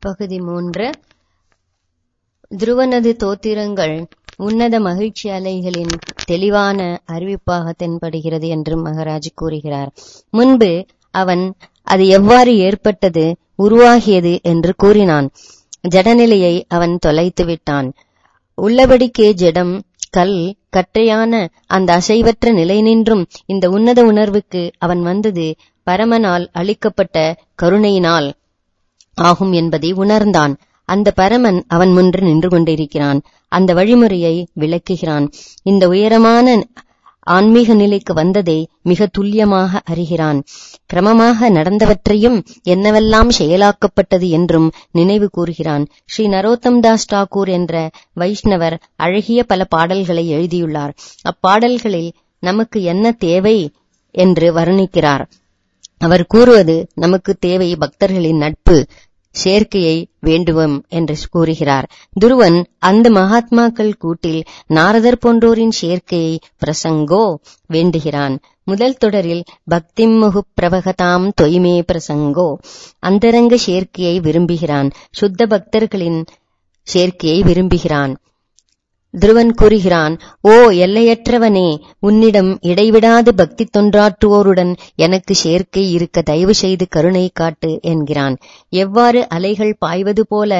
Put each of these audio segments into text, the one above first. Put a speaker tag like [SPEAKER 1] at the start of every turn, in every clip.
[SPEAKER 1] பகுதி மூன்று துருவனது தோத்திரங்கள் உன்னத மகிழ்ச்சி அலைகளின் தெளிவான அறிவிப்பாக தென்படுகிறது என்று மகாராஜ் கூறுகிறார் முன்பு அவன் அது எவ்வாறு ஏற்பட்டது உருவாகியது என்று கூறினான் ஜடநிலையை அவன் தொலைத்து விட்டான் உள்ளபடிக்கே ஜடம் கல் கற்றையான அந்த அசைவற்ற நிலை நின்றும் இந்த உன்னத உணர்வுக்கு அவன் வந்தது பரமனால் அளிக்கப்பட்ட கருணையினால் ஆகும் என்பதை உணர்ந்தான் அந்த பரமன் அவன் முன்று நின்று கொண்டிருக்கிறான் அந்த வழிமுறையை விளக்குகிறான் இந்த உயரமான ஆன்மீக நிலைக்கு வந்ததை மிக துல்லியமாக அறிகிறான் கிரமமாக நடந்தவற்றையும் என்னவெல்லாம் செயலாக்கப்பட்டது என்றும் நினைவு கூறுகிறான் ஸ்ரீ நரோத்தம் தாஸ் டாக்கூர் என்ற வைஷ்ணவர் அழகிய பல பாடல்களை எழுதியுள்ளார் அப்பாடல்களில் நமக்கு என்ன தேவை என்று வர்ணிக்கிறார் அவர் கூறுவது நமக்கு தேவை பக்தர்களின் நட்பு சேர்க்கையை வேண்டுவோம் என்று கூறுகிறார் துருவன் அந்த மகாத்மாக்கள் கூட்டில் நாரதர் போன்றோரின் சேர்க்கையை பிரசங்கோ வேண்டுகிறான் முதல் தொடரில் பக்திமுகு பிரவகதாம் தொய்மே பிரசங்கோ அந்தரங்க சேர்க்கையை விரும்புகிறான் சுத்த பக்தர்களின் சேர்க்கையை விரும்புகிறான் துருவன் கூறுகிறான் ஓ எல்லையற்றவனே உன்னிடம் இடைவிடாது பக்தி தொன்றாற்றுவோருடன் எனக்கு சேர்க்கை இருக்க தயவு செய்து கருணை காட்டு என்கிறான் எவ்வாறு அலைகள் பாய்வது போல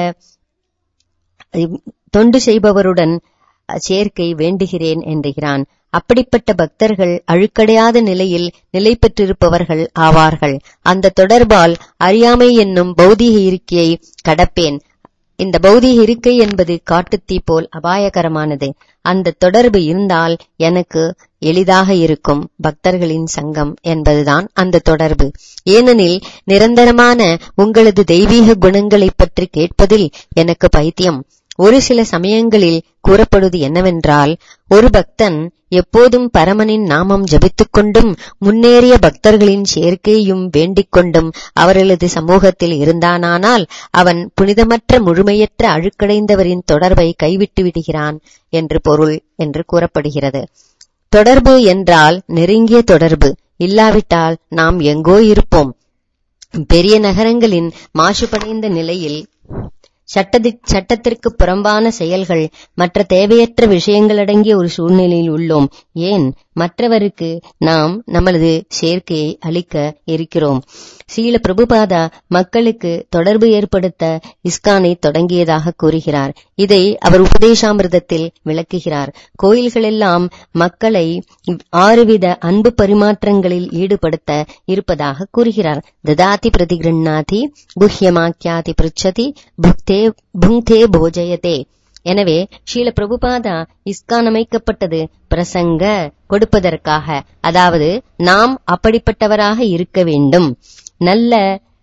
[SPEAKER 1] தொண்டு செய்பவருடன் சேர்க்கை வேண்டுகிறேன் என்கிறான் அப்படிப்பட்ட பக்தர்கள் அழுக்கடையாத நிலையில் நிலை பெற்றிருப்பவர்கள் ஆவார்கள் அந்த தொடர்பால் அறியாமை என்னும் பௌதீக இருக்கையை கடப்பேன் இந்த பௌதீக இருக்கை என்பது காட்டுத்தீ போல் அபாயகரமானது அந்த தொடர்பு இருந்தால் எனக்கு எளிதாக இருக்கும் பக்தர்களின் சங்கம் என்பதுதான் அந்த தொடர்பு ஏனெனில் நிரந்தரமான உங்களது தெய்வீக குணங்களைப் பற்றி கேட்பதில் எனக்கு பைத்தியம் ஒரு சில சமயங்களில் கூறப்படுவது என்னவென்றால் ஒரு பக்தன் எப்போதும் பரமனின் நாமம் ஜபித்துக் கொண்டும் முன்னேறிய பக்தர்களின் சேர்க்கையும் வேண்டிக் கொண்டும் அவர்களது சமூகத்தில் இருந்தானானால் அவன் புனிதமற்ற முழுமையற்ற அழுக்கடைந்தவரின் தொடர்பை கைவிட்டு விடுகிறான் என்று பொருள் என்று கூறப்படுகிறது தொடர்பு என்றால் நெருங்கிய தொடர்பு இல்லாவிட்டால் நாம் எங்கோ இருப்போம் பெரிய நகரங்களின் மாசுபடைந்த நிலையில் சட்டத்திற்கு புறம்பான செயல்கள் மற்ற தேவையற்ற விஷயங்கள் அடங்கிய ஒரு சூழ்நிலையில் உள்ளோம் ஏன் மற்றவருக்கு நாம் நமது சேர்க்கையை அளிக்க இருக்கிறோம் சீல பிரபுபாதா மக்களுக்கு தொடர்பு ஏற்படுத்த இஸ்கானை தொடங்கியதாக கூறுகிறார் இதை அவர் உபதேசாமிர்தத்தில் விளக்குகிறார் கோயில்களெல்லாம் மக்களை ஆறுவித அன்பு பரிமாற்றங்களில் ஈடுபடுத்த இருப்பதாக கூறுகிறார் ததாதி பிரதிகிருண்ணாதி குஹ்யமாக்கியாதி பிருச்சதி புக்தே புங்தே போஜயதே எனவே ஸ்ரீல பிரபுபாதா இஸ்கான் அமைக்கப்பட்டது பிரசங்க கொடுப்பதற்காக அதாவது நாம் அப்படிப்பட்டவராக இருக்க வேண்டும் நல்ல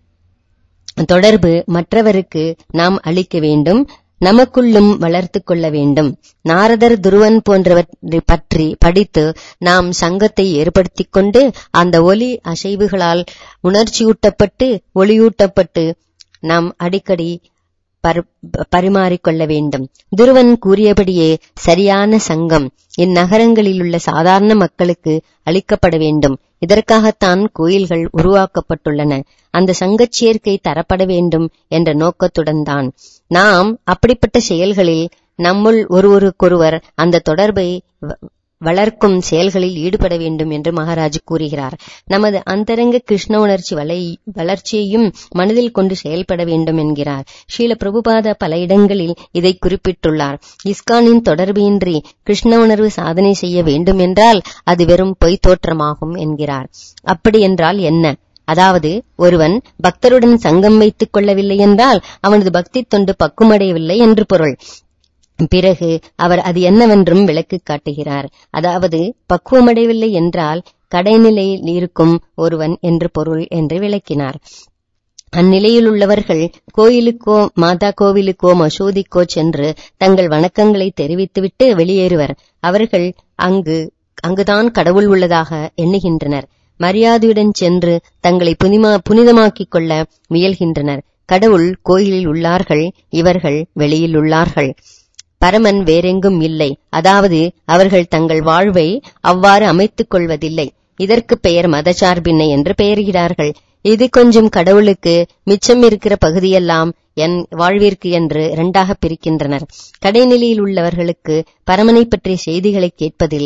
[SPEAKER 1] தொடர்பு மற்றவருக்கு நாம் அளிக்க வேண்டும் நமக்குள்ளும் வளர்த்து கொள்ள வேண்டும் நாரதர் துருவன் போன்றவற்றை பற்றி படித்து நாம் சங்கத்தை ஏற்படுத்திக் கொண்டு அந்த ஒலி அசைவுகளால் உணர்ச்சியூட்டப்பட்டு ஒளியூட்டப்பட்டு நாம் அடிக்கடி பரிமாறிக்கொள்ள வேண்டும் துருவன் கூறியபடியே சரியான சங்கம் இந்நகரங்களில் உள்ள சாதாரண மக்களுக்கு அளிக்கப்பட வேண்டும் இதற்காகத்தான் கோயில்கள் உருவாக்கப்பட்டுள்ளன அந்த சங்கச் சேர்க்கை தரப்பட வேண்டும் என்ற நோக்கத்துடன் தான் நாம் அப்படிப்பட்ட செயல்களில் நம்முள் ஒருவருக்கொருவர் அந்த தொடர்பை வளர்க்கும் செயல்களில் ஈடுபட வேண்டும் என்று மகாராஜ் கூறுகிறார் நமது அந்தரங்க கிருஷ்ண உணர்ச்சி வலை வளர்ச்சியையும் மனதில் கொண்டு செயல்பட வேண்டும் என்கிறார் ஸ்ரீல பிரபுபாத பல இடங்களில் இதை குறிப்பிட்டுள்ளார் இஸ்கானின் தொடர்பின்றி கிருஷ்ண உணர்வு சாதனை செய்ய வேண்டும் என்றால் அது வெறும் பொய் தோற்றமாகும் என்கிறார் அப்படி என்றால் என்ன அதாவது ஒருவன் பக்தருடன் சங்கம் வைத்துக் கொள்ளவில்லை என்றால் அவனது பக்தி தொண்டு பக்குமடையவில்லை என்று பொருள் பிறகு அவர் அது என்னவென்றும் விளக்கு காட்டுகிறார் அதாவது பக்குவமடையவில்லை என்றால் கடைநிலையில் இருக்கும் ஒருவன் என்று பொருள் என்று விளக்கினார் அந்நிலையில் உள்ளவர்கள் கோயிலுக்கோ மாதா கோவிலுக்கோ மசூதிக்கோ சென்று தங்கள் வணக்கங்களை தெரிவித்துவிட்டு வெளியேறுவர் அவர்கள் அங்கு அங்குதான் கடவுள் உள்ளதாக எண்ணுகின்றனர் மரியாதையுடன் சென்று தங்களை புனிமா புனிதமாக்கிக் கொள்ள முயல்கின்றனர் கடவுள் கோயிலில் உள்ளார்கள் இவர்கள் வெளியில் உள்ளார்கள் பரமன் வேறெங்கும் இல்லை அதாவது அவர்கள் தங்கள் வாழ்வை அவ்வாறு அமைத்துக் கொள்வதில்லை இதற்கு பெயர் மதசார்பின்மை என்று பெயரிகிறார்கள் இது கொஞ்சம் கடவுளுக்கு மிச்சம் இருக்கிற பகுதியெல்லாம் என் வாழ்விற்கு என்று இரண்டாக பிரிக்கின்றனர் கடைநிலையில் உள்ளவர்களுக்கு பரமனை பற்றிய செய்திகளை கேட்பதில்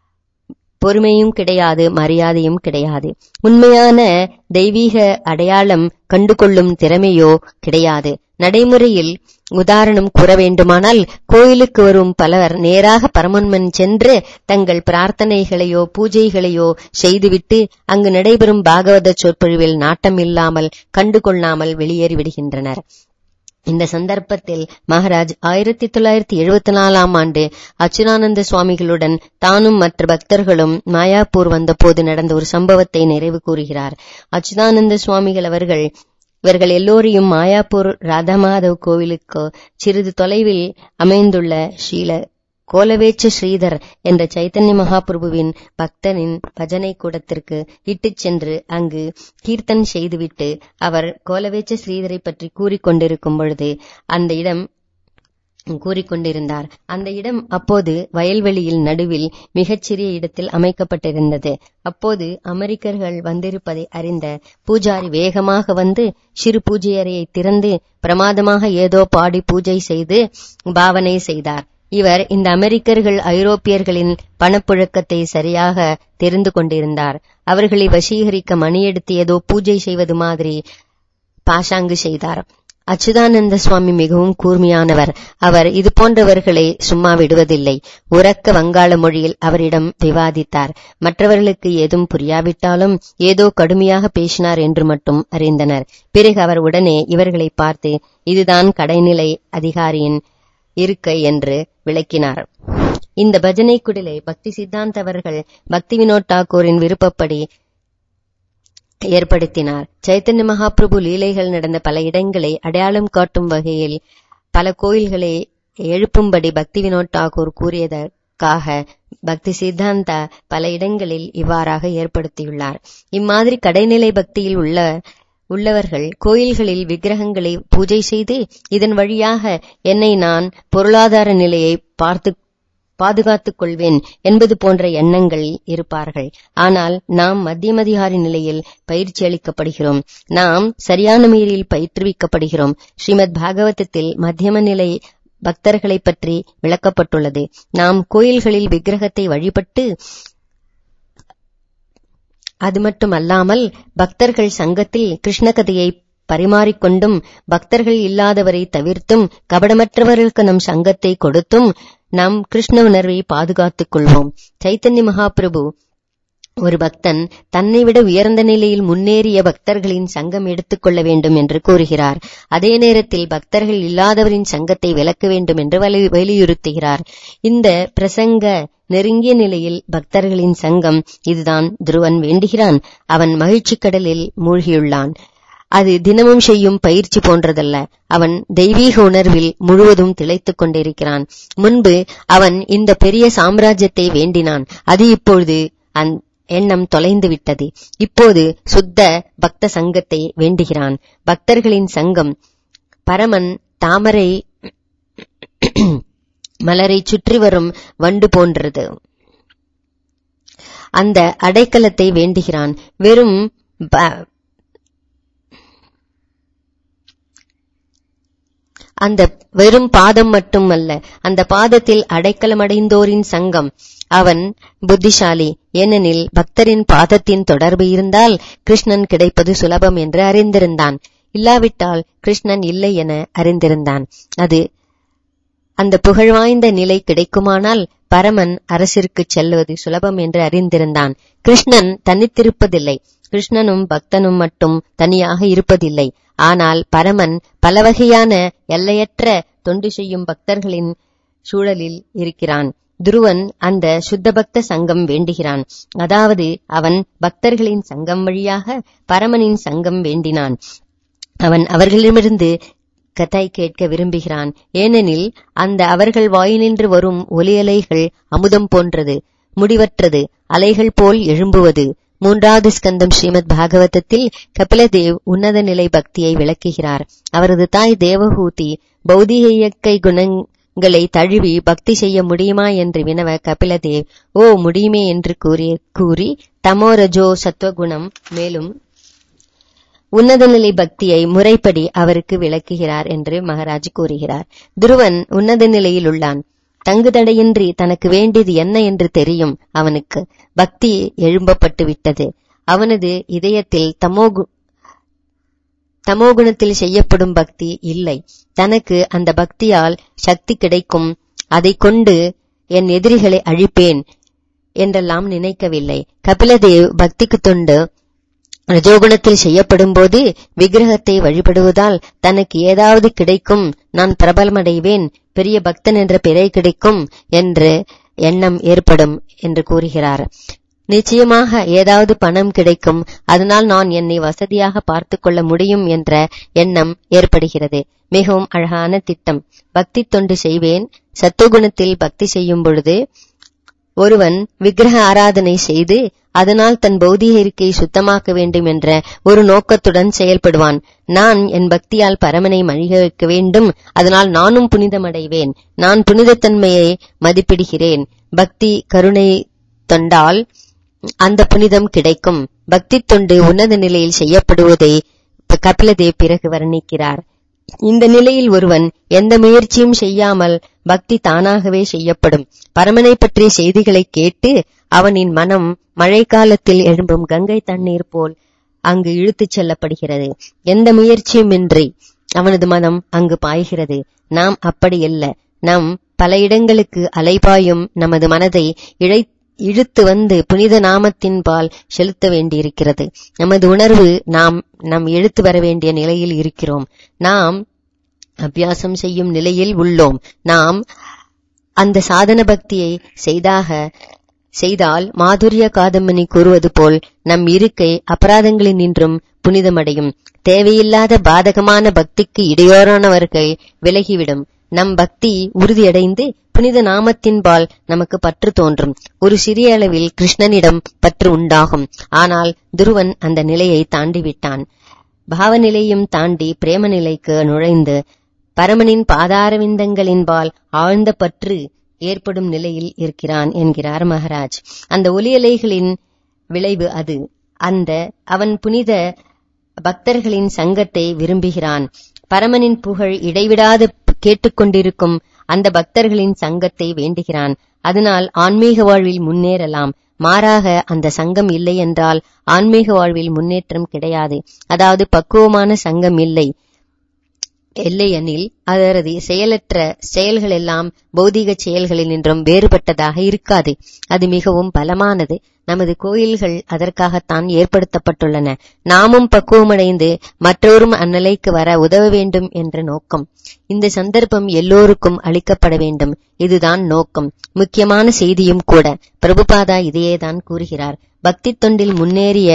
[SPEAKER 1] பொறுமையும் கிடையாது மரியாதையும் கிடையாது உண்மையான தெய்வீக அடையாளம் கண்டுகொள்ளும் திறமையோ கிடையாது நடைமுறையில் உதாரணம் கூற வேண்டுமானால் கோயிலுக்கு வரும் பலர் நேராக பரமன்மன் சென்று தங்கள் பிரார்த்தனைகளையோ பூஜைகளையோ செய்துவிட்டு அங்கு நடைபெறும் பாகவத சொற்பொழிவில் நாட்டம் இல்லாமல் கண்டுகொள்ளாமல் வெளியேறி விடுகின்றனர் இந்த சந்தர்ப்பத்தில் மகாராஜ் ஆயிரத்தி தொள்ளாயிரத்தி எழுபத்தி நாலாம் ஆண்டு அச்சுதானந்த சுவாமிகளுடன் தானும் மற்ற பக்தர்களும் மாயாப்பூர் வந்தபோது நடந்த ஒரு சம்பவத்தை நிறைவு கூறுகிறார் அச்சுதானந்த சுவாமிகள் அவர்கள் இவர்கள் எல்லோரையும் மாயாப்பூர் ராதாமாதவ் கோவிலுக்கு சிறிது தொலைவில் அமைந்துள்ள ஸ்ரீல கோலவேச்ச ஸ்ரீதர் என்ற சைத்தன்ய மகாபிரபுவின் பக்தனின் பஜனை கூடத்திற்கு இட்டுச் சென்று அங்கு கீர்த்தன் செய்துவிட்டு அவர் கோலவேச்ச ஸ்ரீதரை பற்றி கூறிக்கொண்டிருக்கும் பொழுது அந்த இடம் கூறிக்கொண்டிருந்தார் அந்த இடம் அப்போது வயல்வெளியில் நடுவில் மிகச்சிறிய இடத்தில் அமைக்கப்பட்டிருந்தது அப்போது அமெரிக்கர்கள் வந்திருப்பதை அறிந்த பூஜாரி வேகமாக வந்து சிறு பூஜை அறையை திறந்து பிரமாதமாக ஏதோ பாடி பூஜை செய்து பாவனை செய்தார் இவர் இந்த அமெரிக்கர்கள் ஐரோப்பியர்களின் பணப்புழக்கத்தை சரியாக தெரிந்து கொண்டிருந்தார் அவர்களை வசீகரிக்க மணியெடுத்து ஏதோ பூஜை செய்வது மாதிரி பாஷாங்கு செய்தார் அச்சுதானந்த சுவாமி மிகவும் கூர்மையானவர் அவர் இது போன்றவர்களை சும்மா விடுவதில்லை உறக்க வங்காள மொழியில் அவரிடம் விவாதித்தார் மற்றவர்களுக்கு ஏதும் புரியாவிட்டாலும் ஏதோ கடுமையாக பேசினார் என்று மட்டும் அறிந்தனர் பிறகு அவர் உடனே இவர்களை பார்த்து இதுதான் கடைநிலை அதிகாரியின் இருக்கை என்று விளக்கினார் இந்த பஜனை குடிலை பக்தி சித்தாந்த் அவர்கள் பக்தி வினோத் டாகூரின் விருப்பப்படி ஏற்படுத்தினார் சைத்தன்ய மகாபிரபு லீலைகள் நடந்த பல இடங்களை அடையாளம் காட்டும் வகையில் பல கோயில்களை எழுப்பும்படி பக்தி வினோத் டாகூர் கூறியதற்காக பக்தி சித்தாந்தா பல இடங்களில் இவ்வாறாக ஏற்படுத்தியுள்ளார் இம்மாதிரி கடைநிலை பக்தியில் உள்ள உள்ளவர்கள் கோயில்களில் விக்கிரகங்களை பூஜை செய்து இதன் வழியாக என்னை நான் பொருளாதார நிலையை பார்த்து பாதுகாத்துக் கொள்வேன் என்பது போன்ற எண்ணங்கள் இருப்பார்கள் ஆனால் நாம் மத்தியமதிகாரி நிலையில் பயிற்சி அளிக்கப்படுகிறோம் நாம் சரியான முறையில் பயிற்றுவிக்கப்படுகிறோம் ஸ்ரீமத் பாகவதத்தில் மத்தியம நிலை பக்தர்களை பற்றி விளக்கப்பட்டுள்ளது நாம் கோயில்களில் விக்கிரகத்தை வழிபட்டு அது மட்டுமல்லாமல் பக்தர்கள் சங்கத்தில் கிருஷ்ண கதையை பரிமாறிக்கொண்டும் பக்தர்கள் இல்லாதவரை தவிர்த்தும் கபடமற்றவர்களுக்கு நம் சங்கத்தை கொடுத்தும் நம் கிருஷ்ண உணர்வை பாதுகாத்துக் கொள்வோம் சைத்தன்ய மகாபிரபு ஒரு பக்தன் தன்னை விட உயர்ந்த நிலையில் முன்னேறிய பக்தர்களின் சங்கம் எடுத்துக்கொள்ள வேண்டும் என்று கூறுகிறார் அதே நேரத்தில் பக்தர்கள் இல்லாதவரின் சங்கத்தை விலக்க வேண்டும் என்று வலியுறுத்துகிறார் இந்த பிரசங்க நெருங்கிய நிலையில் பக்தர்களின் சங்கம் இதுதான் துருவன் வேண்டுகிறான் அவன் மகிழ்ச்சி கடலில் மூழ்கியுள்ளான் அது தினமும் செய்யும் பயிற்சி போன்றதல்ல அவன் தெய்வீக உணர்வில் முழுவதும் திளைத்துக் கொண்டிருக்கிறான் முன்பு அவன் இந்த பெரிய சாம்ராஜ்யத்தை வேண்டினான் அது இப்பொழுது அந் எண்ணம் தொலைந்து விட்டது இப்போது சுத்த பக்த சங்கத்தை வேண்டுகிறான் பக்தர்களின் சங்கம் பரமன் தாமரை மலரை சுற்றி வரும் வண்டு போன்றது அந்த அடைக்கலத்தை வேண்டுகிறான் வெறும் அந்த வெறும் பாதம் மட்டுமல்ல அந்த பாதத்தில் அடைக்கலமடைந்தோரின் சங்கம் அவன் புத்திசாலி ஏனெனில் பக்தரின் பாதத்தின் தொடர்பு இருந்தால் கிருஷ்ணன் கிடைப்பது சுலபம் என்று அறிந்திருந்தான் இல்லாவிட்டால் கிருஷ்ணன் இல்லை என அறிந்திருந்தான் அது அந்த புகழ்வாய்ந்த நிலை கிடைக்குமானால் பரமன் அரசிற்கு செல்வது சுலபம் என்று அறிந்திருந்தான் கிருஷ்ணன் தனித்திருப்பதில்லை கிருஷ்ணனும் பக்தனும் மட்டும் தனியாக இருப்பதில்லை ஆனால் பரமன் பல வகையான எல்லையற்ற தொண்டு செய்யும் பக்தர்களின் சூழலில் இருக்கிறான் துருவன் அந்த சுத்த பக்த சங்கம் வேண்டுகிறான் அதாவது அவன் பக்தர்களின் சங்கம் வழியாக பரமனின் சங்கம் வேண்டினான் அவன் அவர்களிடமிருந்து கதை கேட்க விரும்புகிறான் ஏனெனில் அந்த அவர்கள் வாயினின்று வரும் ஒலி அலைகள் அமுதம் போன்றது முடிவற்றது அலைகள் போல் எழும்புவது மூன்றாவது ஸ்கந்தம் ஸ்ரீமத் பாகவதத்தில் கபிலதேவ் உன்னத நிலை பக்தியை விளக்குகிறார் அவரது தாய் தேவஹூதி பௌதிக இயற்கை குணங்களை தழுவி பக்தி செய்ய முடியுமா என்று வினவ கபிலதேவ் ஓ முடியுமே என்று கூறி கூறி தமோரஜோ சத்வகுணம் மேலும் உன்னத நிலை பக்தியை முறைப்படி அவருக்கு விளக்குகிறார் என்று மகாராஜ் கூறுகிறார் துருவன் உன்னத நிலையில் உள்ளான் தங்கு தடையின்றி தனக்கு வேண்டியது என்ன என்று தெரியும் அவனுக்கு பக்தி எழும்பப்பட்டு விட்டது அவனது இதயத்தில் தமோகு தமோகுணத்தில் செய்யப்படும் பக்தி இல்லை தனக்கு அந்த பக்தியால் சக்தி கிடைக்கும் அதை கொண்டு என் எதிரிகளை அழிப்பேன் என்றெல்லாம் நினைக்கவில்லை கபிலதேவ் பக்திக்கு தொண்டு ரஜோகுணத்தில் செய்யப்படும் போது விக்கிரகத்தை வழிபடுவதால் தனக்கு ஏதாவது கிடைக்கும் நான் பிரபலமடைவேன் பெரிய பக்தன் என்ற பெயரை கிடைக்கும் என்று எண்ணம் ஏற்படும் என்று கூறுகிறார் நிச்சயமாக ஏதாவது பணம் கிடைக்கும் அதனால் நான் என்னை வசதியாக பார்த்துக் கொள்ள முடியும் என்ற எண்ணம் ஏற்படுகிறது மிகவும் அழகான திட்டம் பக்தி தொண்டு செய்வேன் சத்துவகுணத்தில் பக்தி செய்யும் பொழுது ஒருவன் விக்கிரக ஆராதனை செய்து அதனால் தன் பௌதிக இருக்கையை சுத்தமாக்க வேண்டும் என்ற ஒரு நோக்கத்துடன் செயல்படுவான் நான் என் பக்தியால் பரமனை மழிக வைக்க வேண்டும் அதனால் நானும் புனிதமடைவேன் நான் புனிதத்தன்மையை மதிப்பிடுகிறேன் பக்தி கருணை தொண்டால் அந்த புனிதம் கிடைக்கும் பக்தி தொண்டு உன்னத நிலையில் செய்யப்படுவதை கபிலதேவ் பிறகு வர்ணிக்கிறார் இந்த நிலையில் ஒருவன் எந்த முயற்சியும் செய்யாமல் பக்தி தானாகவே செய்யப்படும் பரமனை பற்றிய செய்திகளை கேட்டு அவனின் மனம் மழைக்காலத்தில் எழும்பும் கங்கை தண்ணீர் போல் அங்கு இழுத்துச் செல்லப்படுகிறது எந்த முயற்சியுமின்றி அவனது மனம் அங்கு பாய்கிறது நாம் அப்படியல்ல நாம் பல இடங்களுக்கு அலைபாயும் நமது மனதை இழை இழுத்து வந்து புனித நாமத்தின் பால் செலுத்த வேண்டியிருக்கிறது நமது உணர்வு நாம் நம் இழுத்து வர வேண்டிய நிலையில் இருக்கிறோம் நாம் அபியாசம் செய்யும் நிலையில் உள்ளோம் நாம் அந்த சாதன பக்தியை செய்தாக செய்தால் மாதுரிய காதம்பனி கூறுவது போல் நம் இருக்கை அபராதங்களில் நின்றும் புனிதமடையும் தேவையில்லாத பாதகமான பக்திக்கு இடையோரானவர்கள் விலகிவிடும் நம் பக்தி உறுதியடைந்து புனித நாமத்தின்பால் நமக்கு பற்று தோன்றும் ஒரு சிறிய அளவில் கிருஷ்ணனிடம் பற்று உண்டாகும் ஆனால் துருவன் அந்த நிலையை தாண்டிவிட்டான் பாவநிலையும் தாண்டி பிரேம நிலைக்கு நுழைந்து பரமனின் பாதாரவிந்தங்களின்பால் ஆழ்ந்த பற்று ஏற்படும் நிலையில் இருக்கிறான் என்கிறார் மகராஜ் அந்த ஒலியலைகளின் விளைவு அது அந்த அவன் புனித பக்தர்களின் சங்கத்தை விரும்புகிறான் பரமனின் புகழ் இடைவிடாது கேட்டுக்கொண்டிருக்கும் அந்த பக்தர்களின் சங்கத்தை வேண்டுகிறான் அதனால் ஆன்மீக வாழ்வில் முன்னேறலாம் மாறாக அந்த சங்கம் இல்லை என்றால் ஆன்மீக வாழ்வில் முன்னேற்றம் கிடையாது அதாவது பக்குவமான சங்கம் இல்லை இல்லையெனில் அதரது செயலற்ற செயல்கள் எல்லாம் பௌதீக செயல்களில் நின்றும் வேறுபட்டதாக இருக்காது அது மிகவும் பலமானது நமது கோயில்கள் அதற்காகத்தான் ஏற்படுத்தப்பட்டுள்ளன நாமும் பக்குவமடைந்து மற்றோரும் அந்நிலைக்கு வர உதவ வேண்டும் என்ற நோக்கம் இந்த சந்தர்ப்பம் எல்லோருக்கும் அளிக்கப்பட வேண்டும் இதுதான் நோக்கம் முக்கியமான செய்தியும் கூட பிரபுபாதா இதையேதான் கூறுகிறார் பக்தி தொண்டில் முன்னேறிய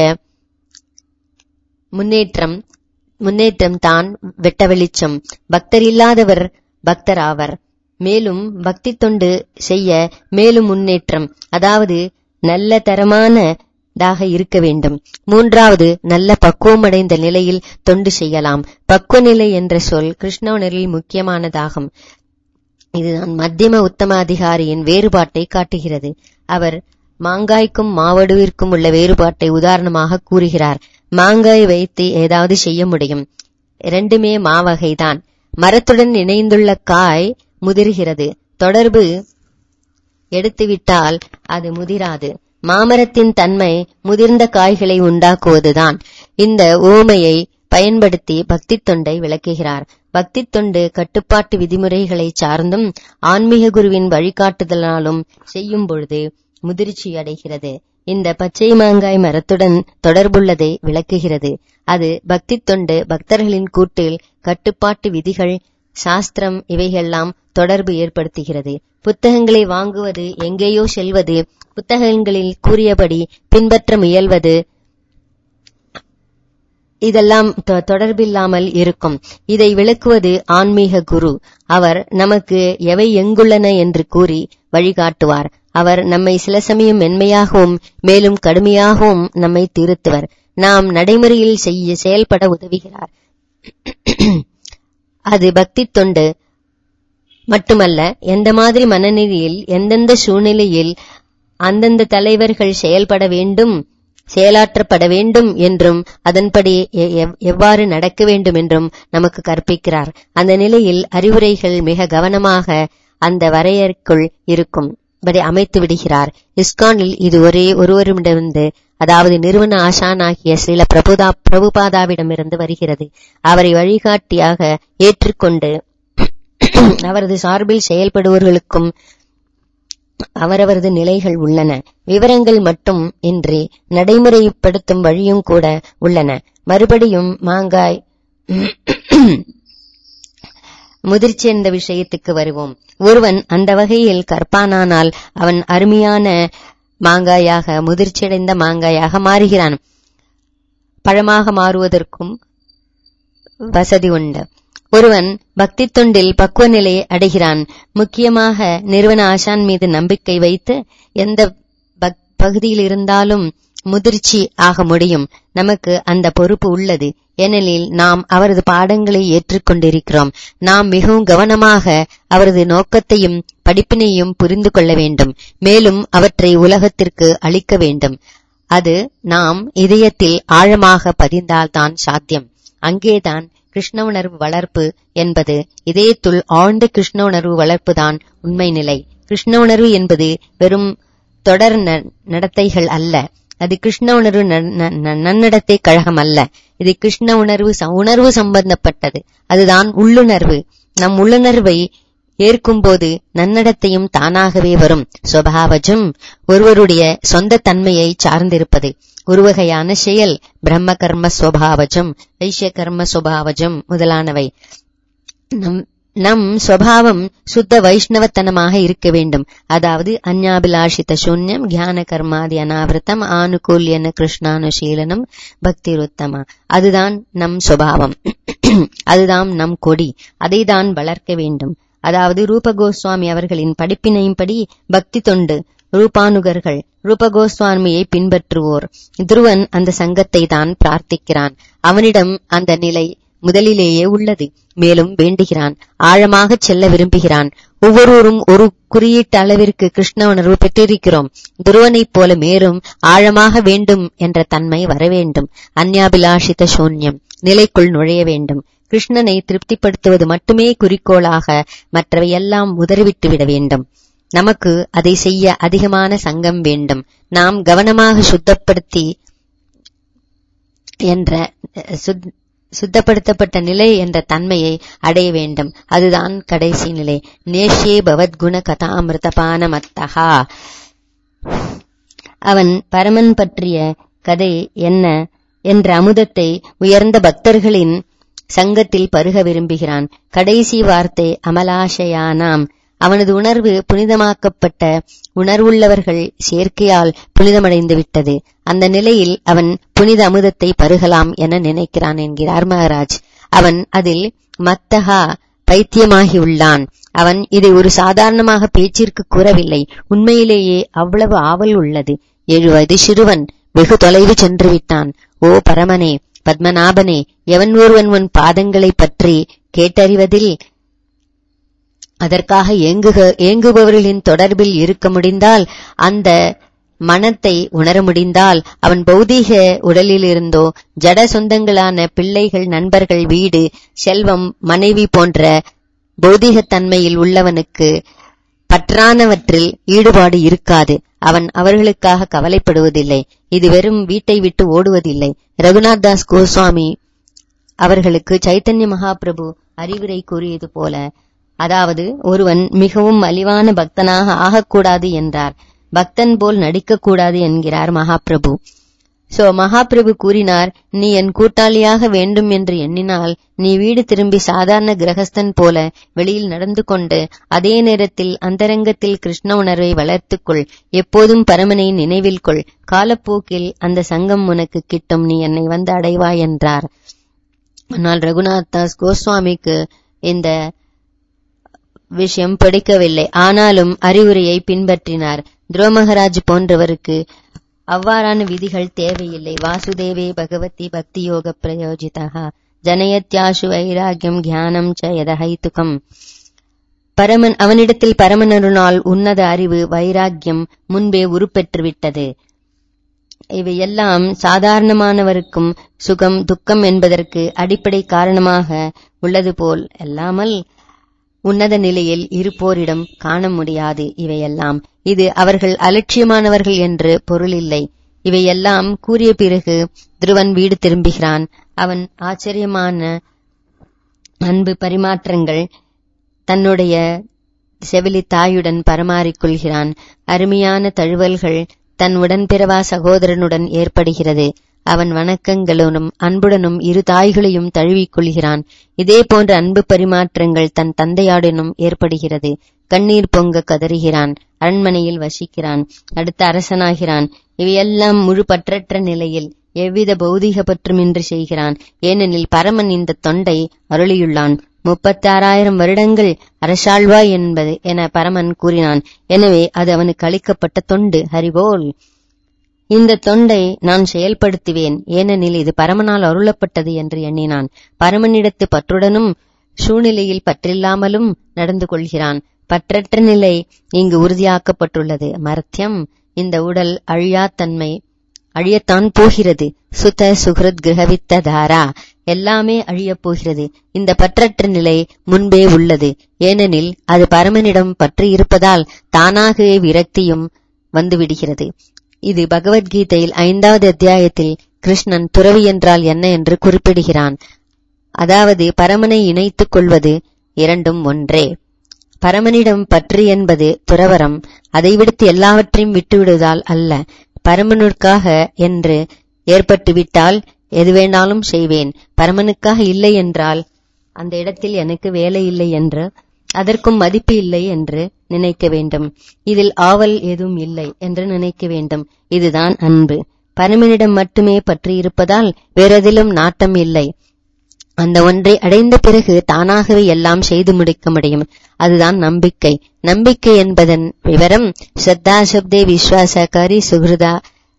[SPEAKER 1] முன்னேற்றம் முன்னேற்றம் தான் வெட்ட வெளிச்சம் பக்தர் இல்லாதவர் பக்தர் ஆவர் மேலும் பக்தி தொண்டு செய்ய மேலும் முன்னேற்றம் அதாவது நல்ல தரமானதாக இருக்க வேண்டும் மூன்றாவது நல்ல பக்குவமடைந்த நிலையில் தொண்டு செய்யலாம் பக்குவ நிலை என்ற சொல் கிருஷ்ணவனரில் முக்கியமானதாகும் இதுதான் மத்தியம உத்தம அதிகாரியின் வேறுபாட்டை காட்டுகிறது அவர் மாங்காய்க்கும் மாவடுவிற்கும் உள்ள வேறுபாட்டை உதாரணமாக கூறுகிறார் மாங்காய் வைத்து ஏதாவது செய்ய முடியும் இரண்டுமே மாவகைதான் மரத்துடன் இணைந்துள்ள காய் முதிர்கிறது தொடர்பு எடுத்துவிட்டால் அது முதிராது மாமரத்தின் தன்மை முதிர்ந்த காய்களை உண்டாக்குவதுதான் இந்த ஓமையை பயன்படுத்தி பக்தி தொண்டை விளக்குகிறார் பக்தி தொண்டு கட்டுப்பாட்டு விதிமுறைகளை சார்ந்தும் ஆன்மீக குருவின் வழிகாட்டுதலாலும் செய்யும் பொழுது முதிர்ச்சி அடைகிறது இந்த பச்சை மாங்காய் மரத்துடன் தொடர்புள்ளதை விளக்குகிறது அது பக்தி தொண்டு பக்தர்களின் கூட்டில் கட்டுப்பாட்டு விதிகள் சாஸ்திரம் இவையெல்லாம் தொடர்பு ஏற்படுத்துகிறது புத்தகங்களை வாங்குவது எங்கேயோ செல்வது புத்தகங்களில் கூறியபடி பின்பற்ற முயல்வது இதெல்லாம் தொடர்பில்லாமல் இருக்கும் இதை விளக்குவது ஆன்மீக குரு அவர் நமக்கு எவை எங்குள்ளன என்று கூறி வழிகாட்டுவார் அவர் நம்மை சில சமயம் மென்மையாகவும் மேலும் கடுமையாகவும் நம்மை திருத்துவர் நாம் நடைமுறையில் செய்ய செயல்பட உதவுகிறார் அது பக்தி தொண்டு மட்டுமல்ல எந்த மாதிரி மனநிலையில் எந்தெந்த சூழ்நிலையில் அந்தந்த தலைவர்கள் செயல்பட வேண்டும் செயலாற்றப்பட வேண்டும் என்றும் அதன்படி எ- எவ்- எவ்வாறு நடக்க வேண்டும் என்றும் நமக்கு கற்பிக்கிறார் அந்த நிலையில் அறிவுரைகள் மிக கவனமாக அந்த வரையறைக்குள் இருக்கும் படி அமைத்து விடுகிறார் இஸ்கானில் இது ஒரே ஒருவரிடமிருந்து அதாவது நிறுவன ஆசானாகிய ஸ்ரீல பிரபுதா பிரபுபாதாவிடமிருந்து வருகிறது அவரை வழிகாட்டியாக ஏற்றுக்கொண்டு அவரது சார்பில் செயல்படுவர்களுக்கும் அவரவரது நிலைகள் உள்ளன விவரங்கள் மட்டும் இன்றி நடைமுறைப்படுத்தும் வழியும் கூட உள்ளன மறுபடியும் மாங்காய் முதிர்ச்சி என்ற விஷயத்துக்கு வருவோம் ஒருவன் அந்த வகையில் கற்பானானால் அவன் அருமையான மாங்காயாக முதிர்ச்சியடைந்த மாங்காயாக மாறுகிறான் பழமாக மாறுவதற்கும் வசதி உண்டு ஒருவன் பக்தி தொண்டில் பக்குவ நிலையை அடைகிறான் முக்கியமாக நிறுவன ஆசான் மீது நம்பிக்கை வைத்து எந்த பக்- பகுதியில் இருந்தாலும் முதிர்ச்சி ஆக முடியும் நமக்கு அந்த பொறுப்பு உள்ளது ஏனெனில் நாம் அவரது பாடங்களை ஏற்றுக்கொண்டிருக்கிறோம் நாம் மிகவும் கவனமாக அவரது நோக்கத்தையும் படிப்பினையும் புரிந்து கொள்ள வேண்டும் மேலும் அவற்றை உலகத்திற்கு அளிக்க வேண்டும் அது நாம் இதயத்தில் ஆழமாக பதிந்தால்தான் சாத்தியம் அங்கேதான் கிருஷ்ண உணர்வு வளர்ப்பு என்பது இதயத்துள் ஆழ்ந்த கிருஷ்ண உணர்வு வளர்ப்புதான் உண்மை நிலை கிருஷ்ண உணர்வு என்பது வெறும் தொடர் ந- நடத்தைகள் அல்ல அது கிருஷ்ண உணர்வு ந- ந- ந- நன்னடத்தை கழகம் அல்ல இது கிருஷ்ண உணர்வு ச- உணர்வு சம்பந்தப்பட்டது அதுதான் உள்ளுணர்வு நம் உள்ளுணர்வை ஏற்கும்போது நன்னடத்தையும் தானாகவே வரும் சுபாவஜம் ஒருவருடைய சொந்த தன்மையை சார்ந்திருப்பது ஒரு வகையான செயல் பிரம்ம கர்ம சுவாவஜம் வைஷ்ய கர்ம சுபாவஜம் முதலானவை நம் நம் சுவாவம் சுத்த வைஷ்ணவத்தனமாக இருக்க வேண்டும் அதாவது அந்யாபிலாஷித சூன்யம் ஞான கர்மாதி அனாவிரதம் ஆனுகூல்யன கிருஷ்ணானுசீலனம் பக்திருத்தமா அதுதான் நம் சுபாவம் அதுதான் நம் கொடி அதைதான் வளர்க்க வேண்டும் அதாவது ரூப கோஸ்வாமி அவர்களின் படிப்பினையின்படி பக்தி தொண்டு ரூபானுகர்கள் ரூப கோஸ்வாமியை பின்பற்றுவோர் துருவன் அந்த சங்கத்தை தான் பிரார்த்திக்கிறான் அவனிடம் அந்த நிலை முதலிலேயே உள்ளது மேலும் வேண்டுகிறான் ஆழமாக செல்ல விரும்புகிறான் ஒவ்வொருவரும் ஒரு குறியீட்டு அளவிற்கு கிருஷ்ண உணர்வு பெற்றிருக்கிறோம் துருவனைப் போல மேலும் ஆழமாக வேண்டும் என்ற தன்மை வர வேண்டும் அந்யாபிலாஷித சூன்யம் நிலைக்குள் நுழைய வேண்டும் கிருஷ்ணனை திருப்திப்படுத்துவது மட்டுமே குறிக்கோளாக மற்றவை எல்லாம் உதறிவிட்டு விட வேண்டும் நமக்கு அதை செய்ய அதிகமான சங்கம் வேண்டும் நாம் கவனமாக சுத்தப்படுத்தி என்ற அஹ், சுத்- சுத்தப்படுத்தப்பட்ட நிலை என்ற தன்மையை அடைய வேண்டும் அதுதான் கடைசி நிலை நேஷ்யே பவத்குண கதாமிருதபான மத்தகா அவன் பரமன் பற்றிய கதை என்ன என்ற அமுதத்தை உயர்ந்த பக்தர்களின் சங்கத்தில் பருக விரும்புகிறான் கடைசி வார்த்தை அமலாஷயானாம் அவனது உணர்வு புனிதமாக்கப்பட்ட உணர்வுள்ளவர்கள் சேர்க்கையால் புனிதமடைந்து விட்டது அந்த நிலையில் அவன் புனித அமுதத்தை பருகலாம் என நினைக்கிறான் என்கிறார் மகாராஜ் அவன் அதில் மத்தகா பைத்தியமாகியுள்ளான் அவன் இதை ஒரு சாதாரணமாக பேச்சிற்கு கூறவில்லை உண்மையிலேயே அவ்வளவு ஆவல் உள்ளது ஏழு வயது சிறுவன் வெகு தொலைவு சென்று விட்டான் ஓ பரமனே பத்மநாபனே எவன் ஒருவன் உன் பாதங்களைப் பற்றி கேட்டறிவதில் அதற்காக ஏங்குக ஏங்குபவர்களின் தொடர்பில் இருக்க முடிந்தால் அந்த மனத்தை உணர முடிந்தால் அவன் பௌதீக உடலிலிருந்தோ ஜட சொந்தங்களான பிள்ளைகள் நண்பர்கள் வீடு செல்வம் மனைவி போன்ற பௌதீகத்தன்மையில் உள்ளவனுக்கு பற்றானவற்றில் ஈடுபாடு இருக்காது அவன் அவர்களுக்காக கவலைப்படுவதில்லை இது வெறும் வீட்டை விட்டு ஓடுவதில்லை ரகுநாத் தாஸ் கோஸ்வாமி அவர்களுக்கு சைத்தன்ய மகாபிரபு அறிவுரை கூறியது போல அதாவது ஒருவன் மிகவும் மலிவான பக்தனாக ஆகக்கூடாது என்றார் பக்தன் போல் நடிக்கக்கூடாது என்கிறார் மகாபிரபு சோ மகாபிரபு கூறினார் நீ என் கூட்டாளியாக வேண்டும் என்று எண்ணினால் நீ வீடு திரும்பி சாதாரண கிரகஸ்தன் போல வெளியில் நடந்து கொண்டு அதே நேரத்தில் அந்தரங்கத்தில் கிருஷ்ண உணர்வை வளர்த்துக்கொள் எப்போதும் பரமனை நினைவில் கொள் காலப்போக்கில் அந்த சங்கம் உனக்கு கிட்டும் நீ என்னை வந்து அடைவாய் என்றார் ஆனால் ரகுநாத் தாஸ் கோஸ்வாமிக்கு இந்த விஷயம் பிடிக்கவில்லை ஆனாலும் அறிவுரையை பின்பற்றினார் துரோமகராஜ் போன்றவருக்கு அவ்வாறான விதிகள் தேவையில்லை வாசுதேவே பகவதி பக்தி யோக பிரயோஜிதா ஜனயத்யாசு வைராகியம் தியானம் ச யதஹைத்துகம் பரமன் அவனிடத்தில் பரமனருனால் உன்னத அறிவு வைராக்கியம் முன்பே உருப்பெற்று விட்டது இவையெல்லாம் சாதாரணமானவருக்கும் சுகம் துக்கம் என்பதற்கு அடிப்படை காரணமாக உள்ளது போல் அல்லாமல் உன்னத நிலையில் இருப்போரிடம் காண முடியாது இவையெல்லாம் இது அவர்கள் அலட்சியமானவர்கள் என்று பொருள் இல்லை இவையெல்லாம் கூறிய பிறகு துருவன் வீடு திரும்புகிறான் அவன் ஆச்சரியமான அன்பு பரிமாற்றங்கள் தன்னுடைய செவிலி தாயுடன் பரமாறிக் கொள்கிறான் அருமையான தழுவல்கள் தன் உடன்பிறவா சகோதரனுடன் ஏற்படுகிறது அவன் வணக்கங்களுடன் அன்புடனும் இரு தாய்களையும் தழுவிக் கொள்கிறான் இதே போன்ற அன்பு பரிமாற்றங்கள் தன் தந்தையாடனும் ஏற்படுகிறது கண்ணீர் பொங்க கதறுகிறான் அரண்மனையில் வசிக்கிறான் அடுத்து அரசனாகிறான் இவையெல்லாம் முழு பற்றற்ற நிலையில் எவ்வித பௌதிக பற்றுமின்றி செய்கிறான் ஏனெனில் பரமன் இந்த தொண்டை அருளியுள்ளான் முப்பத்தாறாயிரம் வருடங்கள் அரசாழ்வாய் என்பது என பரமன் கூறினான் எனவே அது அவனுக்கு அளிக்கப்பட்ட தொண்டு ஹரிபோல் இந்த தொண்டை நான் செயல்படுத்துவேன் ஏனெனில் இது பரமனால் அருளப்பட்டது என்று எண்ணினான் பரமனிடத்து பற்றுடனும் சூழ்நிலையில் பற்றில்லாமலும் நடந்து கொள்கிறான் பற்றற்ற நிலை இங்கு உறுதியாக்கப்பட்டுள்ளது மர்த்தியம் இந்த உடல் அழியா தன்மை அழியத்தான் போகிறது சுத சுகிருத் கிரகவித்த தாரா எல்லாமே அழியப் போகிறது இந்த பற்றற்ற நிலை முன்பே உள்ளது ஏனெனில் அது பரமனிடம் பற்றி இருப்பதால் தானாகவே விரக்தியும் வந்துவிடுகிறது இது பகவத்கீதையில் ஐந்தாவது அத்தியாயத்தில் கிருஷ்ணன் துறவி என்றால் என்ன என்று குறிப்பிடுகிறான் அதாவது பரமனை இணைத்துக் கொள்வது இரண்டும் ஒன்றே பரமனிடம் பற்று என்பது துறவரம் அதை விடுத்து எல்லாவற்றையும் விட்டுவிடுவதால் அல்ல பரமனுக்காக என்று ஏற்பட்டுவிட்டால் எது வேணாலும் செய்வேன் பரமனுக்காக இல்லை என்றால் அந்த இடத்தில் எனக்கு வேலை இல்லை என்று அதற்கும் மதிப்பு இல்லை என்று நினைக்க வேண்டும் இதில் ஆவல் எதுவும் இல்லை என்று நினைக்க வேண்டும் இதுதான் அன்பு பரமனிடம் மட்டுமே பற்றி இருப்பதால் வேறெதிலும் நாட்டம் இல்லை அந்த ஒன்றை அடைந்த பிறகு தானாகவே எல்லாம் செய்து முடிக்க முடியும் அதுதான் நம்பிக்கை நம்பிக்கை என்பதன் விவரம் ஸ்ரத்தா சப்தே விஸ்வாச கரி சுகிருதா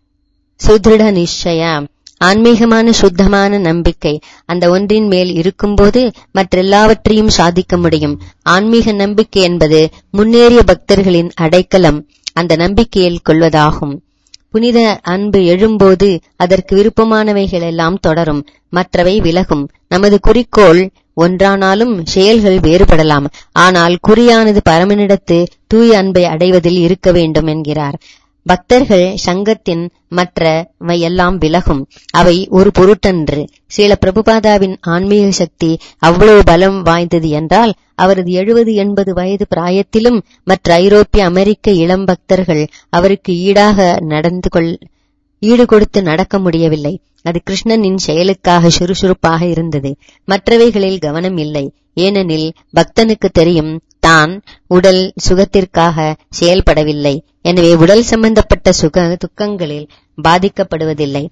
[SPEAKER 1] சுதிருட நிச்சய ஆன்மீகமான சுத்தமான நம்பிக்கை அந்த ஒன்றின் மேல் இருக்கும்போது மற்றெல்லாவற்றையும் சாதிக்க முடியும் ஆன்மீக நம்பிக்கை என்பது முன்னேறிய பக்தர்களின் அடைக்கலம் அந்த நம்பிக்கையில் கொள்வதாகும் புனித அன்பு எழும்போது அதற்கு விருப்பமானவைகள் எல்லாம் தொடரும் மற்றவை விலகும் நமது குறிக்கோள் ஒன்றானாலும் செயல்கள் வேறுபடலாம் ஆனால் குறியானது பரமனிடத்து தூய அன்பை அடைவதில் இருக்க வேண்டும் என்கிறார் பக்தர்கள் சங்கத்தின் மற்றவை எல்லாம் விலகும் அவை ஒரு பொருட்டன்று சில பிரபுபாதாவின் ஆன்மீக சக்தி அவ்வளவு பலம் வாய்ந்தது என்றால் அவரது எழுபது எண்பது வயது பிராயத்திலும் மற்ற ஐரோப்பிய அமெரிக்க இளம் பக்தர்கள் அவருக்கு ஈடாக நடந்து கொள் ஈடு கொடுத்து நடக்க முடியவில்லை அது கிருஷ்ணனின் செயலுக்காக சுறுசுறுப்பாக இருந்தது மற்றவைகளில் கவனம் இல்லை ஏனெனில் பக்தனுக்கு தெரியும் தான் உடல் சுகத்திற்காக செயல்படவில்லை எனவே உடல் சம்பந்தப்பட்ட சுக துக்கங்களில் பாதிக்கப்படுவதில்லை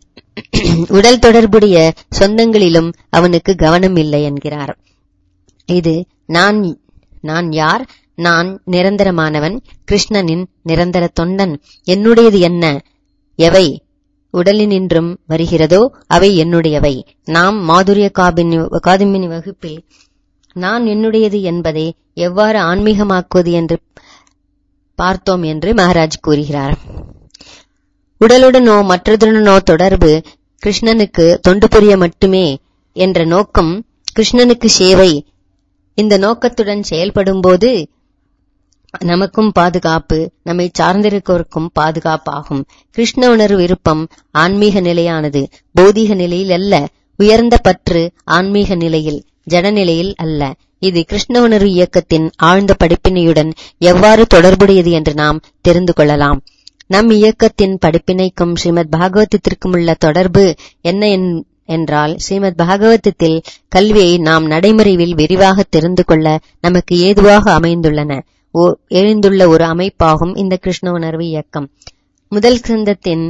[SPEAKER 1] உடல் தொடர்புடைய சொந்தங்களிலும் அவனுக்கு கவனம் இல்லை என்கிறார் இது நான் நான் யார் நான் நிரந்தரமானவன் கிருஷ்ணனின் நிரந்தர தொண்டன் என்னுடையது என்ன எவை உடலினின்றும் வருகிறதோ அவை என்னுடையவை நாம் மாதுரிய காபினி காதிமினி வகுப்பில் நான் என்னுடையது என்பதை எவ்வாறு ஆன்மீகமாக்குவது என்று பார்த்தோம் என்று மகாராஜ் கூறுகிறார் உடலுடனோ மற்றதுடனோ தொடர்பு கிருஷ்ணனுக்கு தொண்டு புரிய மட்டுமே என்ற நோக்கம் கிருஷ்ணனுக்கு சேவை இந்த நோக்கத்துடன் செயல்படும்போது நமக்கும் பாதுகாப்பு நம்மை சார்ந்திருக்கோருக்கும் பாதுகாப்பாகும் கிருஷ்ண உணர்வு விருப்பம் ஆன்மீக நிலையானது பௌதீக நிலையில் அல்ல உயர்ந்த பற்று ஆன்மீக நிலையில் ஜடநிலையில் அல்ல இது கிருஷ்ண உணர்வு இயக்கத்தின் ஆழ்ந்த படிப்பினையுடன் எவ்வாறு தொடர்புடையது என்று நாம் தெரிந்து கொள்ளலாம் நம் இயக்கத்தின் படிப்பினைக்கும் ஸ்ரீமத் பாகவதத்திற்கும் உள்ள தொடர்பு என்ன என்றால் ஸ்ரீமத் பாகவதத்தில் கல்வியை நாம் நடைமுறையில் விரிவாக தெரிந்து கொள்ள நமக்கு ஏதுவாக அமைந்துள்ளன எழுந்துள்ள ஒரு அமைப்பாகும் இந்த கிருஷ்ண உணர்வு இயக்கம் முதல் கிரந்தத்தின்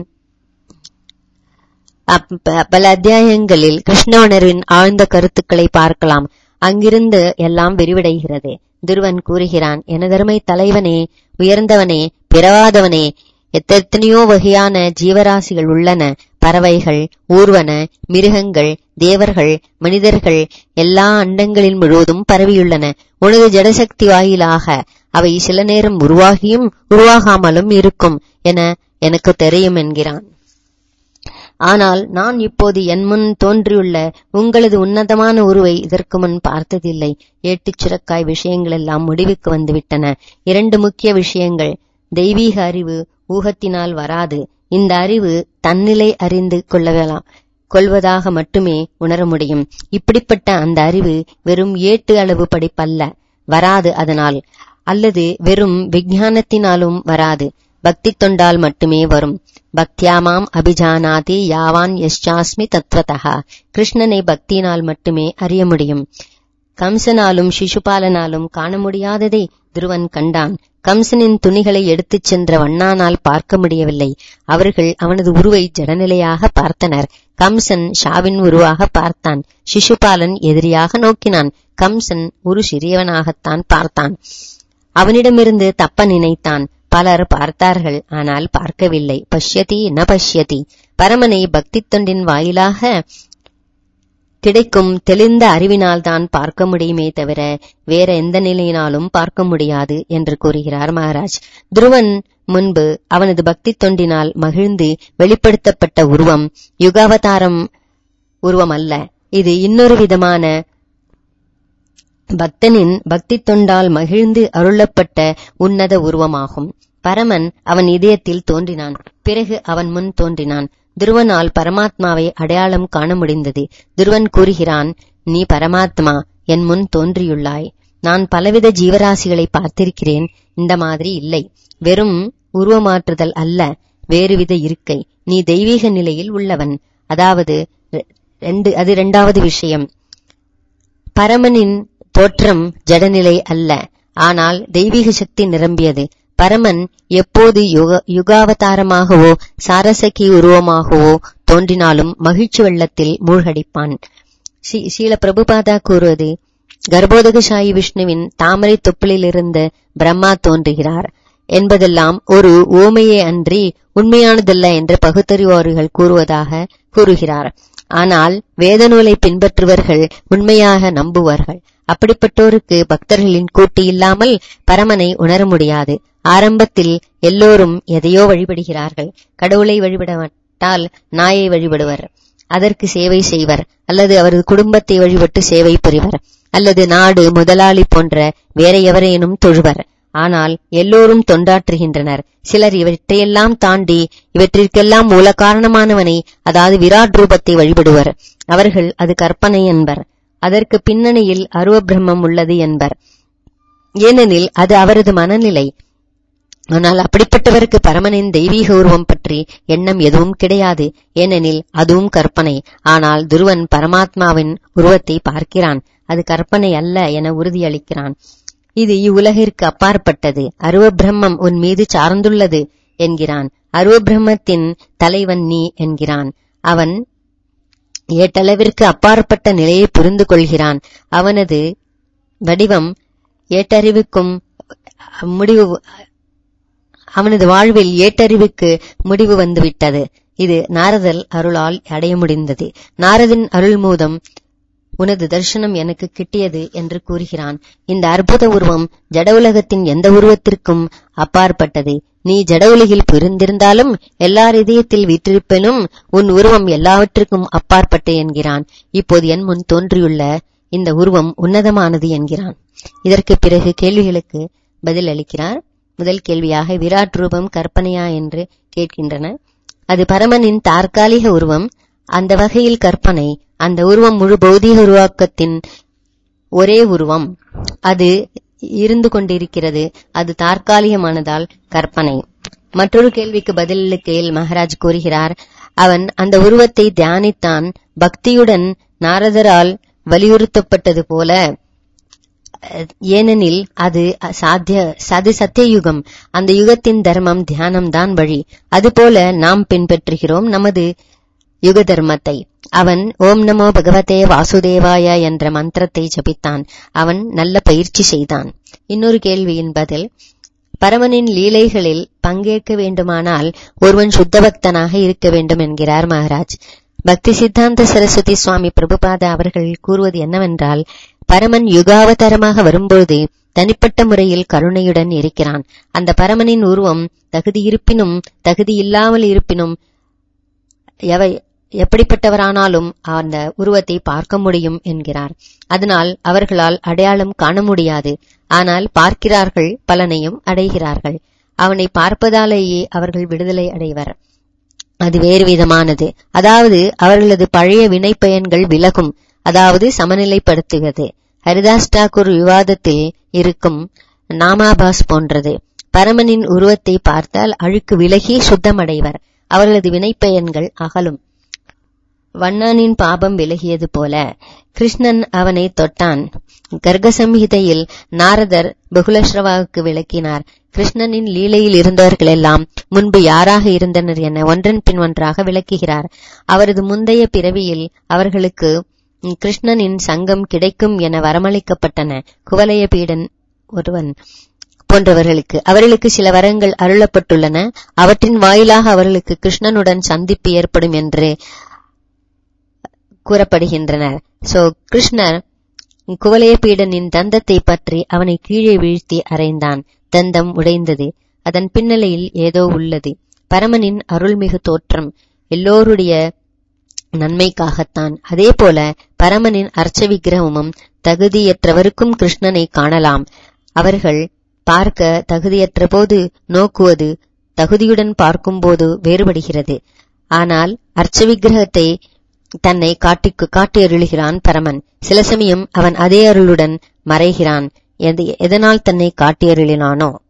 [SPEAKER 1] பல அத்தியாயங்களில் கிருஷ்ண உணர்வின் ஆழ்ந்த கருத்துக்களை பார்க்கலாம் அங்கிருந்து எல்லாம் விரிவடைகிறது துருவன் கூறுகிறான் எனதருமை தலைவனே உயர்ந்தவனே பிறவாதவனே எத்தனையோ வகையான ஜீவராசிகள் உள்ளன பறவைகள் ஊர்வன மிருகங்கள் தேவர்கள் மனிதர்கள் எல்லா அண்டங்களில் முழுவதும் பரவியுள்ளன உனது ஜடசக்தி வாயிலாக அவை சில நேரம் உருவாகியும் உருவாகாமலும் இருக்கும் என எனக்கு தெரியும் என்கிறான் ஆனால் நான் இப்போது என் முன் தோன்றியுள்ள உங்களது உன்னதமான உருவை இதற்கு முன் பார்த்ததில்லை ஏட்டுச் சுரக்காய் விஷயங்கள் எல்லாம் முடிவுக்கு வந்துவிட்டன இரண்டு முக்கிய விஷயங்கள் தெய்வீக அறிவு ஊகத்தினால் வராது இந்த அறிவு தன்னிலை அறிந்து கொள்ளலாம் கொள்வதாக மட்டுமே உணர முடியும் இப்படிப்பட்ட அந்த அறிவு வெறும் ஏட்டு அளவு படிப்பல்ல வராது அதனால் அல்லது வெறும் விஞ்ஞானத்தினாலும் வராது பக்தி தொண்டால் மட்டுமே வரும் பக்தியாமாம் அபிஜானாதி யாவான் யஷ்சாஸ்மி தத்வதா கிருஷ்ணனை பக்தியினால் மட்டுமே அறிய முடியும் கம்சனாலும் சிசுபாலனாலும் காண முடியாததை துருவன் கண்டான் கம்சனின் துணிகளை எடுத்துச் சென்ற வண்ணானால் பார்க்க முடியவில்லை அவர்கள் அவனது உருவை ஜடநிலையாக பார்த்தனர் கம்சன் ஷாவின் உருவாக பார்த்தான் சிசுபாலன் எதிரியாக நோக்கினான் கம்சன் ஒரு சிறியவனாகத்தான் பார்த்தான் அவனிடமிருந்து தப்ப நினைத்தான் பலர் பார்த்தார்கள் ஆனால் பார்க்கவில்லை பஷ்யதி ந பஷ்யதி பரமனை பக்தி தொண்டின் வாயிலாக கிடைக்கும் தெளிந்த அறிவினால் தான் பார்க்க முடியுமே தவிர வேற எந்த நிலையினாலும் பார்க்க முடியாது என்று கூறுகிறார் மகாராஜ் துருவன் முன்பு அவனது பக்தி தொண்டினால் மகிழ்ந்து வெளிப்படுத்தப்பட்ட உருவம் யுகாவதாரம் உருவம் அல்ல இது இன்னொரு விதமான பக்தனின் பக்தி தொண்டால் மகிழ்ந்து அருளப்பட்ட உன்னத உருவமாகும் பரமன் அவன் இதயத்தில் தோன்றினான் பிறகு அவன் முன் தோன்றினான் துருவனால் பரமாத்மாவை அடையாளம் காண முடிந்தது துருவன் கூறுகிறான் நீ பரமாத்மா என் முன் தோன்றியுள்ளாய் நான் பலவித ஜீவராசிகளை பார்த்திருக்கிறேன் இந்த மாதிரி இல்லை வெறும் உருவமாற்றுதல் அல்ல வேறுவித இருக்கை நீ தெய்வீக நிலையில் உள்ளவன் அதாவது ரெண்டு அது இரண்டாவது விஷயம் பரமனின் தோற்றம் ஜடநிலை அல்ல ஆனால் தெய்வீக சக்தி நிரம்பியது பரமன் எப்போது யுக யுகாவதாரமாகவோ சாரசகி உருவமாகவோ தோன்றினாலும் மகிழ்ச்சி வெள்ளத்தில் மூழ்கடிப்பான் ஸ்ரீல பிரபுபாதா கூறுவது கர்ப்போதகசாயி விஷ்ணுவின் தாமரை தொப்புளிலிருந்து பிரம்மா தோன்றுகிறார் என்பதெல்லாம் ஒரு ஓமையே அன்றி உண்மையானதல்ல என்று பகுத்தறிவார்கள் கூறுவதாக கூறுகிறார் ஆனால் வேத நூலை பின்பற்றுவர்கள் உண்மையாக நம்புவார்கள் அப்படிப்பட்டோருக்கு பக்தர்களின் கூட்டு இல்லாமல் பரமனை உணர முடியாது ஆரம்பத்தில் எல்லோரும் எதையோ வழிபடுகிறார்கள் கடவுளை வழிபடமாட்டால் நாயை வழிபடுவர் அதற்கு சேவை செய்வர் அல்லது அவரது குடும்பத்தை வழிபட்டு சேவை புரிவர் அல்லது நாடு முதலாளி போன்ற வேற எவரேனும் தொழுவர் ஆனால் எல்லோரும் தொண்டாற்றுகின்றனர் சிலர் இவற்றையெல்லாம் தாண்டி இவற்றிற்கெல்லாம் மூல காரணமானவனை அதாவது விராட் ரூபத்தை வழிபடுவர் அவர்கள் அது கற்பனை என்பர் அதற்கு பின்னணியில் அருவ பிரம்மம் உள்ளது என்பர் ஏனெனில் அது அவரது மனநிலை ஆனால் அப்படிப்பட்டவருக்கு பரமனின் தெய்வீக உருவம் பற்றி எண்ணம் எதுவும் கிடையாது ஏனெனில் அதுவும் கற்பனை ஆனால் துருவன் பரமாத்மாவின் உருவத்தை பார்க்கிறான் அது கற்பனை அல்ல என உறுதியளிக்கிறான் இது இவ்வுலகிற்கு அப்பாற்பட்டது அருவ பிரம்மம் உன் மீது சார்ந்துள்ளது என்கிறான் அருவ பிரம்மத்தின் தலைவன் நீ என்கிறான் அவன் ஏட்டளவிற்கு அப்பாற்பட்ட நிலையை புரிந்து கொள்கிறான் அவனது வடிவம் ஏட்டறிவுக்கும் முடிவு அவனது வாழ்வில் ஏட்டறிவுக்கு முடிவு வந்துவிட்டது இது நாரதல் அருளால் அடைய முடிந்தது நாரதின் அருள் மூலம் உனது தரிசனம் எனக்கு கிட்டியது என்று கூறுகிறான் இந்த அற்புத உருவம் ஜட உலகத்தின் எந்த உருவத்திற்கும் அப்பாற்பட்டது நீ ஜட உலகில் பிரிந்திருந்தாலும் எல்லார் இதயத்தில் வீற்றிருப்பினும் உன் உருவம் எல்லாவற்றிற்கும் அப்பாற்பட்டு என்கிறான் இப்போது என் முன் தோன்றியுள்ள இந்த உருவம் உன்னதமானது என்கிறான் இதற்கு பிறகு கேள்விகளுக்கு பதில் அளிக்கிறார் முதல் கேள்வியாக விராட் ரூபம் கற்பனையா என்று கேட்கின்றன அது பரமனின் தற்காலிக உருவம் அந்த வகையில் கற்பனை அந்த உருவம் முழு பௌதீக உருவாக்கத்தின் ஒரே உருவம் அது இருந்து கொண்டிருக்கிறது அது தற்காலிகமானதால் கற்பனை மற்றொரு கேள்விக்கு பதிலளிக்கையில் மகாராஜ் கூறுகிறார் அவன் அந்த உருவத்தை தியானித்தான் பக்தியுடன் நாரதரால் வலியுறுத்தப்பட்டது போல ஏனெனில் அது சாத்திய அது சத்தியயுகம் அந்த யுகத்தின் தர்மம் தியானம் தான் வழி அதுபோல நாம் பின்பற்றுகிறோம் நமது யுக தர்மத்தை அவன் ஓம் நமோ பகவதே வாசுதேவாய என்ற மந்திரத்தை ஜபித்தான் அவன் நல்ல பயிற்சி செய்தான் இன்னொரு கேள்வியின் பதில் பரமனின் லீலைகளில் பங்கேற்க வேண்டுமானால் ஒருவன் சுத்தபக்தனாக இருக்க வேண்டும் என்கிறார் மகாராஜ் பக்தி சித்தாந்த சரஸ்வதி சுவாமி பிரபுபாத அவர்கள் கூறுவது என்னவென்றால் பரமன் யுகாவதாரமாக வரும்போது தனிப்பட்ட முறையில் கருணையுடன் இருக்கிறான் அந்த பரமனின் உருவம் தகுதி இருப்பினும் தகுதி இல்லாமல் இருப்பினும் எவை எப்படிப்பட்டவரானாலும் அந்த உருவத்தை பார்க்க முடியும் என்கிறார் அதனால் அவர்களால் அடையாளம் காண முடியாது ஆனால் பார்க்கிறார்கள் பலனையும் அடைகிறார்கள் அவனை பார்ப்பதாலேயே அவர்கள் விடுதலை அடைவர் அது வேறு விதமானது அதாவது அவர்களது பழைய வினைப்பயன்கள் விலகும் அதாவது சமநிலைப்படுத்துவது ஹரிதாஸ் டாக்கூர் விவாதத்தில் இருக்கும் நாமாபாஸ் போன்றது பரமனின் உருவத்தை பார்த்தால் அழுக்கு விலகி சுத்தமடைவர் அவர்களது வினைப்பயன்கள் அகலும் வண்ணனின் பாபம் விலகியது போல கிருஷ்ணன் அவனை தொட்டான் கர்கசம்ஹிதையில் நாரதர் பகுலஸ்ரவாவுக்கு விளக்கினார் கிருஷ்ணனின் லீலையில் இருந்தவர்கள் எல்லாம் முன்பு யாராக இருந்தனர் என ஒன்றன் பின் ஒன்றாக விளக்குகிறார் அவரது முந்தைய பிறவியில் அவர்களுக்கு கிருஷ்ணனின் சங்கம் கிடைக்கும் என வரமளிக்கப்பட்டன குவலய பீடன் ஒருவன் போன்றவர்களுக்கு அவர்களுக்கு சில வரங்கள் அருளப்பட்டுள்ளன அவற்றின் வாயிலாக அவர்களுக்கு கிருஷ்ணனுடன் சந்திப்பு ஏற்படும் என்று கூறப்படுகின்றனர் சோ கிருஷ்ணர் குவலய பீடனின் தந்தத்தை பற்றி அவனை கீழே வீழ்த்தி அறைந்தான் தந்தம் உடைந்தது அதன் பின்னலையில் ஏதோ உள்ளது பரமனின் அருள்மிகு தோற்றம் எல்லோருடைய நன்மைக்காகத்தான் அதே போல பரமனின் அர்ச்ச விக்கிரகமும் தகுதியற்றவருக்கும் கிருஷ்ணனை காணலாம் அவர்கள் பார்க்க தகுதியற்ற போது நோக்குவது தகுதியுடன் பார்க்கும்போது வேறுபடுகிறது ஆனால் அர்ச்ச விக்கிரகத்தை தன்னை காட்டிக்கு காட்டி அருளுகிறான் பரமன் சில சமயம் அவன் அதே அருளுடன் மறைகிறான் எதனால் தன்னை காட்டி அருளினானோ